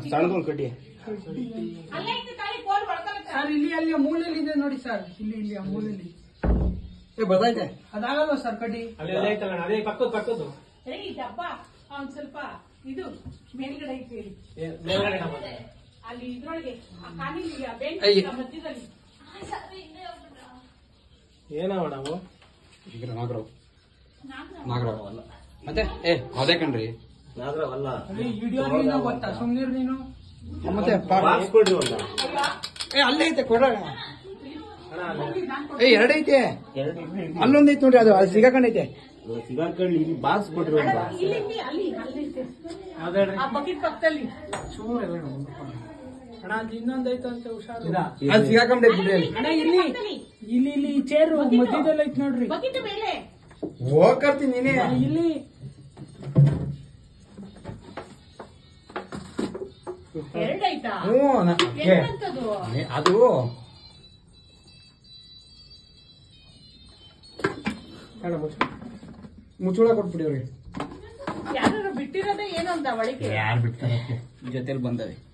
ಸಣ್ಣದೊಂದು ಕಡ್ಡಿ ಅಲ್ಲೇ ಇತ್ತು ತಾಳಿ ಕೋಲ್ ಹೊಡ್ಕೊಳಕ್ಕೆ. ಸರ್ ಇಲ್ಲಿ ಅಲ್ಲಿ ಮೂಲೆಯಲ್ಲಿ ಇದೆ ನೋಡಿ ಸರ್ ಇಲ್ಲಿ ಇಲ್ಲಿ ಆ ಮೂಲೆಯಲ್ಲಿ ಏ ಬರ್ತೈತೆ ಅದಾಗಲ್ವಾ ಸರ್ ಕಡ್ಡಿ ಅಲ್ಲಿ ಅಲ್ಲೇ ಐತಲ್ಲ ಅದೇ ಪಕ್ಕದ ಪಕ್ಕದ್ದು ಏ, ಈ ಡಬ್ಬ ಒಂದ್ ಸ್ವಲ್ಪ ಇದು ಮೇಲ್ಗಡೆ ಐತಿ ಹೇಳಿ ಏ, ಮೇಲ್ಗಡೆ ನಮ್ಮ ಅಲ್ಲಿ ಇದ್ರೊಳಗೆ ಆ ಕಾಲಿಗೆ ಆ ಬೆಂಚ್ ಅಯ್ಯ. ಇತ್ತು, ಮಧ್ಯದಲ್ಲಿ ಏನವ ನಾವು ಈಗ ನಾಗರಾವ್ ನಾಗರಾವ್ ಅಲ್ಲ ಮತ್ತೆ ಏ ಅದೇ ಕಣ್ರಿ ನಾಗರವಲ್ಲ ಅಲ್ಲಿ ವಿಡಿಯೋ ನೀನು ಗೊತ್ತಾ ಸುಮ್ನಿರ್ ನೀನು ಮತ್ತೆ ಪಾ- ಬಾಕ್ಸ್ ಕೊಡ್ರಿ ಒಂದ ಏ ಅಲ್ಲೇ ಐತೆ ಕೊಡ ಅಣ್ಣ ಅಲ್ಲಿ ಏ ಎರಡೈತೆ ಎರಡು ಇಬ್ರು ಇಬ್ರು. ಅಲ್ಲೊಂದ್ ಐತೆ ನೋಡ್ರಿ ಅದು ಅದು ಸಿಗಾಕೊಂಡೈತೆ ಇವಾಗ ಸಿಗಾಕೊಳ್ಳಿ ಇಲ್ಲಿ ಬಾಕ್ಸ್ ಕೊಡ್ರಿ ಒಂದ ಇಲ್ಲಿ ಇಲ್ಲಿ, ಅಲ್ಲಿ ಅಲ್ಲಿ ಐತೆ. ಅದೇ ಆ ಬಕೆಟ್ ಪಕ್ಕದಲ್ಲಿ ಅಣ್ಣ ಅದು ಇನ್ನೊಂದ್ ಐತೆ ಅಂತ ಹುಷಾರು ಅದು ಸಿಗಾಕೊಂಡೈತೆ ಬಿಡ್ರಿ ಅಲ್ಲಿ ಅಣ್ಣ ಇಲ್ಲಿ ಇಲ್ಲಿ ಇಲ್ಲಿ ಈ ಚೇರು ಮಧ್ಯದಲ್ಲಿ ಐತ್ ನೋಡ್ರಿ ಬಕೆಟ್ ಮೇಲೆ ಹೋಗ್ಕರ್ತೀನಿ ನೀನೇ ಇಲ್ಲಿ ಎರಡೈತಾ ಹ್ಞೂ ನ- ಏ, ಎಂತದು ಏ, ಅದು ಅಣ್ಣ ಮುಚ್ಚು ಮುಚ್ಚುಳ ಕೊಟ್ಬಿಡಿ ಅವ್ರಿಗೆ ಯಾರು ಬಿಟ್ಟಿರೋದೇ ಏನೋ ಅಂತ ಒಳಗೆ ಯಾರು ಬಿಡ್ತಾರೆ ಜೊತೆಲಿ ಬಂದವೆ